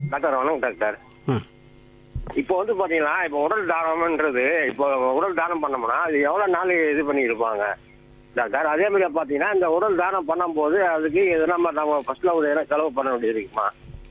Doctor வணக்கம் doctor ஆ இப்போ வந்து பாத்தீங்கன்னா இப்போ உடல் தானம்ன்றது இப்போ உடல் தானம் பண்ணோம்னா அது எவ்வளவு நாள் இது பண்ணி இருப்பாங்க டாக்டர் அதே மாதிரி பாத்தீங்கன்னா இந்த உடல் தானம் பண்ணும்போது அதுக்கு எதுனா நம்ம நம்ம ஃபர்ஸ்ட்ல ஒரு எதனா செலவு பண்ண வேண்டியது இருக்குமா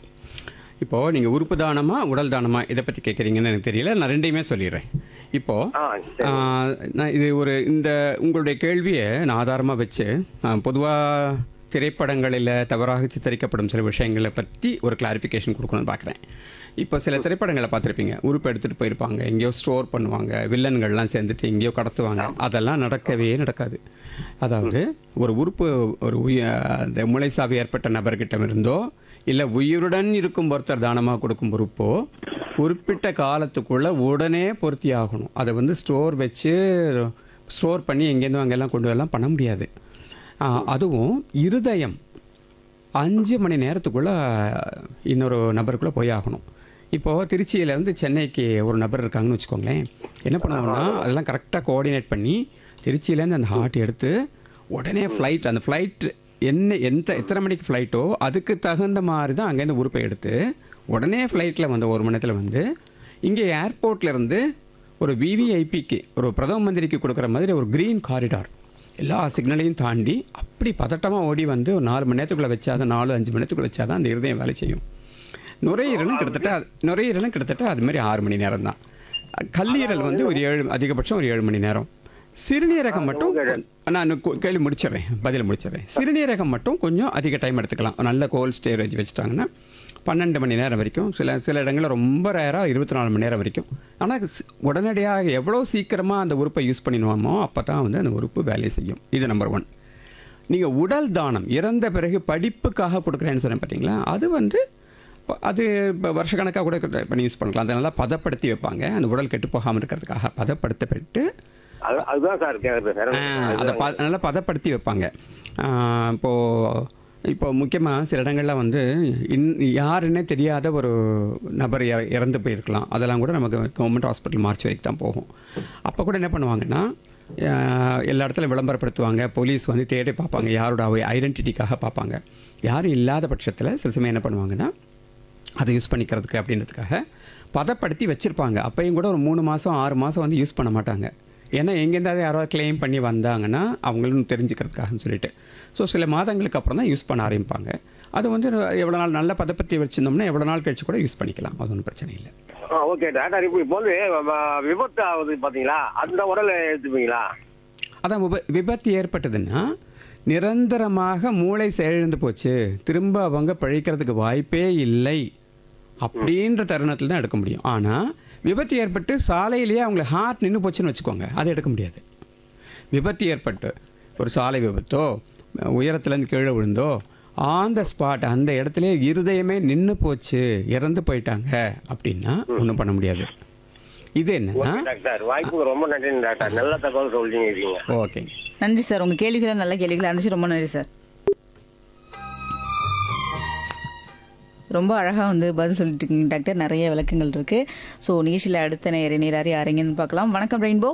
இப்போது நீங்கள் உறுப்பு தானமா உடல் தானமா இதை பற்றி கேட்குறீங்கன்னு எனக்கு தெரியல நான் ரெண்டையுமே சொல்லிடுறேன் இப்போது ஆ சரி நான் இது ஒரு இந்த உங்களுடைய கேள்வியை நான் ஆதாரமாக வச்சு பொதுவாக திரைப்படங்களில் தவறாக சித்தரிக்கப்படும் சில விஷயங்களை பற்றி ஒரு கிளாரிஃபிகேஷன் கொடுக்கணும்னு பார்க்குறேன் இப்போ சில திரைப்படங்களை பார்த்துருப்பீங்க உறுப்பு எடுத்துகிட்டு போயிருப்பாங்க எங்கேயோ ஸ்டோர் பண்ணுவாங்க வில்லன்கள்லாம் சேர்ந்துட்டு எங்கேயோ கடத்துவாங்க அதெல்லாம் நடக்கவே நடக்காது அதாவது ஒரு உறுப்பு ஒரு உய அந்த மூளைசாவி ஏற்பட்ட நபர்கிட்ட இருந்தோ இல்லை உயிருடன் இருக்கும் ஒருத்தர் தானமாக கொடுக்கும் பொறுப்போ குறிப்பிட்ட காலத்துக்குள்ளே உடனே பொருத்தி ஆகணும் அதை வந்து ஸ்டோர் வச்சு ஸ்டோர் பண்ணி எங்கேருந்து அங்கெல்லாம் கொண்டு வரலாம் பண்ண முடியாது ஆ, அதுவும் இருதயம் அஞ்சு மணி நேரத்துக்குள்ளே இன்னொரு நபருக்குள்ளே போய் ஆகணும் இப்போது திருச்சியிலேருந்து சென்னைக்கு ஒரு நபர் இருக்காங்கன்னு வச்சுக்கோங்களேன் என்ன பண்ணுவோம்னா அதெல்லாம் கரெக்டாக கோஆர்டினேட் பண்ணி திருச்சியிலேருந்து அந்த ஹார்ட் எடுத்து உடனே ஃப்ளைட் அந்த ஃப்ளைட் என்ன எந்த எத்தனை மணிக்கு ஃப்ளைட்டோ அதுக்கு தகுந்த மாதிரி தான் அங்கேருந்து உறுப்பை எடுத்து உடனே ஃப்ளைட்டில் வந்து ஒரு மணி நேரத்தில் வந்து இங்கே ஏர்போர்ட்ல இருந்து ஒரு விவிஐபிக்கு ஒரு பிரதம மந்திரிக்கு கொடுக்குற மாதிரி ஒரு க்ரீன் காரிடார் எல்லா சிக்னலையும் தாண்டி அப்படி பதட்டமாக ஓடி வந்து ஒரு நாலு மணி நேரத்துக்குள்ளே வச்சாதான் நாலு அஞ்சு மணி நேரத்துக்குள்ளே வச்சாதான் அந்த இருதயம் வேலை செய்யும் நுரையீரலும் கிட்டத்தட்ட நுரையீரலும் கிட்டத்தட்ட அது மாதிரி ஆறு மணி நேரம் தான் கல்லீரல் வந்து ஒரு ஏழு அதிகபட்சம் ஒரு ஏழு மணி நேரம் சிறுநீரகம் மட்டும் நான் கு- கேள்வி முடிச்சிடுறேன் பதில் முடிச்சிடுறேன் சிறுநீரகம் மட்டும் கொஞ்சம் அதிக டைம் எடுத்துக்கலாம் நல்ல கோல்ட் ஸ்டோரேஜ் வச்சுட்டாங்கன்னா பன்னெண்டு மணி நேரம் வரைக்கும் சில சில இடங்களில் ரொம்ப ரேராக இருபத்தி நாலு மணி நேரம் வரைக்கும் ஆனால் உடனடியாக எவ்வளோ சீக்கிரமாக அந்த உறுப்பை யூஸ் பண்ணிடுவோமோ அப்போ தான் வந்து அந்த உறுப்பு வேலை செய்யும் இது நம்பர் ஒன் நீங்கள் உடல் தானம் இறந்த பிறகு படிப்புக்காக கொடுக்குறேன்னு சொன்னேன் பார்த்தீங்களா அது வந்து ப- அது இப்போ வருஷக்கணக்காக கூட க- பண்ணி யூஸ் பண்ணலாம் அதை நல்லா பதப்படுத்தி வைப்பாங்க அந்த உடல் கெட்டு போகாமல் இருக்கிறதுக்காக பதப்படுத்தப்பட்டு அது அதுதான் சார் கேக்குறது வேற ஆ, ஒண்ணும் அதை இல்ல. ப நல்லா பதப்படுத்தி வைப்பாங்க ஆ, இப்போ இப்போ முக்கியமாக சில இடங்களில் வந்து இன் யாருன்னே தெரியாத ஒரு நபர் இற இறந்து போயிருக்கலாம் அதெல்லாம் கூட நமக்கு கவர்மெண்ட் ஹாஸ்பிட்டல் மார்ச் வரைக்கும் தான் போகும் அப்போ கூட என்ன பண்ணுவாங்கன்னா ஆ, எல்லா இடத்துல விளம்பரப்படுத்துவாங்க போலீஸ் வந்து தேடி பார்ப்பாங்க யாரோட ஐடென்டிட்டிக்காக பார்ப்பாங்க யாரும் இல்லாத பட்சத்தில் சில சமயம் என்ன பண்ணுவாங்கன்னா அதை யூஸ் பண்ணிக்கிறதுக்கு அப்படின்றதுக்காக பதப்படுத்தி வச்சுருப்பாங்க அப்பையும் கூட ஒரு மூணு மாதம் ஆறு மாதம் வந்து யூஸ் பண்ண மாட்டாங்க ஏன்னா எங்கேருந்தாவது யாரோ கிளைம் பண்ணி வந்தாங்கன்னா அவங்களும் தெரிஞ்சுக்கிறதுக்காகன்னு சொல்லிட்டு ஸோ சில மாதங்களுக்கு அப்புறம் தான் யூஸ் பண்ண ஆரம்பிப்பாங்க அது வந்து எவ்வளோ நாள் நல்ல பதப்படுத்தி வச்சுருந்தோம்னா எவ்வளோ நாள் கழிச்சு கூட யூஸ் பண்ணிக்கலாம் அது ஒன்றும் பிரச்சனை இல்லை ஆ, ஓகே டாக்டர் இப்போ இப்போ வந்து வ- விபத்து ஆகுது பாத்தீங்களா அந்த உடலை எடுத்துப்பீங்களா அதான் விப விபத்து ஏற்பட்டதுன்னா நிரந்தரமாக மூளை செயலிழந்து போச்சு திரும்ப அவங்க பிழைக்கிறதுக்கு வாய்ப்பே இல்லை அப்படின்ற தருணத்தில் தான் எடுக்க முடியும் ஆனால் விபத்து ஏற்பட்டு சாலையிலேயே அவங்களுக்கு ஹார்ட் நின்று போச்சுன்னு வச்சுக்கோங்க அதை எடுக்க முடியாது விபத்து ஏற்பட்டு ஒரு சாலை விபத்தோ உயரத்துலேருந்து கீழே விழுந்தோ ஆன் த ஸ்பாட் அந்த இடத்துல இருதயமே நின்று போச்சு இறந்து போயிட்டாங்க அப்படின்னா ஒன்றும் பண்ண முடியாது இது என்னன்னா ஓகே டாக்டர் வாய்ப்புக்கு ரொம்ப நன்றி டாக்டர் நல்ல தகவல் சொல்லிங்க இருக்கீங்க ஓகேங்க நன்றி சார் உங்க கேள்விகளை நல்ல கேள்விகளை இருந்துச்சு ரொம்ப நன்றி சார் ரொம்ப அழகா வந்து பதில் சொல்லிட்டு இருக்கீங்க டாக்டர் நிறைய விளக்கங்கள் இருக்கு ஸோ நிகழ்ச்சியில் அடுத்த நேர நேராரி யாரைங்கன்னு பார்க்கலாம் வணக்கம் ரெயின்போ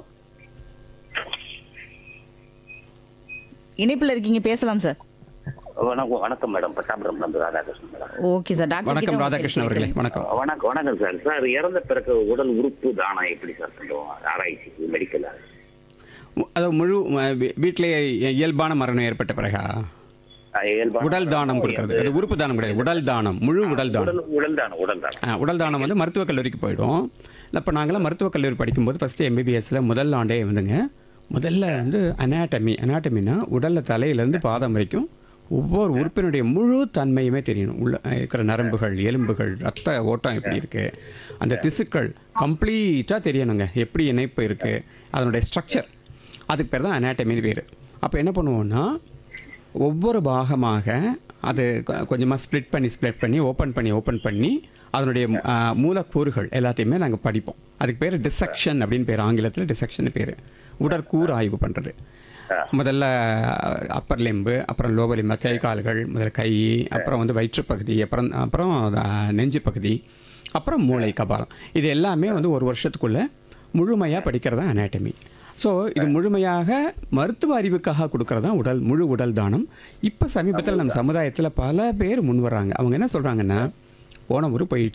இணைப்பில் இருக்கீங்க பேசலாம் சார் வணக்கம் வணக்கம் madam Pattapuram number Radhakrishnan madam okay sir doctor வணக்கம் கிட்ட உங்க ராதாகிருஷ்ணன் அவர்களே கேள்வி வணக்கம் வணக்கம் வணக்கம் சார் சார் இறந்த பிறகு உடல் உறுப்பு தானம் எப்படி சார் பண்ணுவோம் ஆராய்ச்சிக்கு மெடிக்கல் மு- அதாவது முழு ம- வீ- வீட்டிலேயே இயல்பான மரணம் ஏற்பட்ட பிறகா உடல் தானம் கொடுக்கறது அது உறுப்பு தானம் கிடையாது உடல் தானம் முழு உடல் தானம் உடல் உடல் தானம் உடல் தானம் ஆ, உடல் தானம் வந்து மருத்துவக் கல்லூரிக்கு போயிடும் இப்போ நாங்களாம் மருத்துவக் கல்லூரி படிக்கும்போது ஃபஸ்ட்டு எம்பிபிஎஸ்ல முதல் ஆண்டே வந்துங்க முதல்ல வந்து அனாட்டமி அனாட்டமினா உடலில் தலையிலேருந்து பாதம் வரைக்கும் ஒவ்வொரு உறுப்பினுடைய முழு தன்மையுமே தெரியணும் உள்ள அஹ், இருக்கிற நரம்புகள் எலும்புகள் ரத்த ஓட்டம் எப்படி இருக்குது அந்த திசுக்கள் கம்ப்ளீட்டாக தெரியணுங்க எப்படி இணைப்பு இருக்குது அதனுடைய ஸ்ட்ரக்சர் அதுக்கு பேர் தான் அனாட்டமின்னு பேர் அப்போ என்ன பண்ணுவோம்னா ஒவ்வொரு பாகமாக அது கொ- கொஞ்சமாக ஸ்ப்ளிட் பண்ணி ஸ்ப்ளிட் பண்ணி ஓப்பன் பண்ணி ஓப்பன் பண்ணி அதனுடைய ஆ, மூலக்கூறுகள் எல்லாத்தையுமே நாங்கள் படிப்போம் அதுக்கு பேர் டிசெக்ஷன் அப்படின்னு பேர் ஆங்கிலத்தில் டிசெக்ஷன் பேர் உடற்கூறு ஆய்வு பண்ணுறது முதல்ல அப்பர் லிம்பு அப்புறம் லோவர் லிம்பு கை கால்கள் முதல்ல கை அப்புறம் வந்து வயிற்றுப்பகுதி அப்புறம் அப்புறம் ஆ, நெஞ்சு பகுதி அப்புறம் மூளை கபாலம் இது எல்லாமே வந்து ஒரு வருஷத்துக்குள்ளே முழுமையாக படிக்கிறது தான் அனாட்டமி ஸோ இது முழுமையாக மருத்துவ அறிவுக்காக கொடுக்கறது தான் உடல் முழு உடல் தானம் இப்போ சமீபத்தில் நம்ம சமுதாயத்தில் பல பேர் முன் வர்றாங்க அவங்க என்ன சொல்கிறாங்கன்னா போன முறை போயிடுச்சு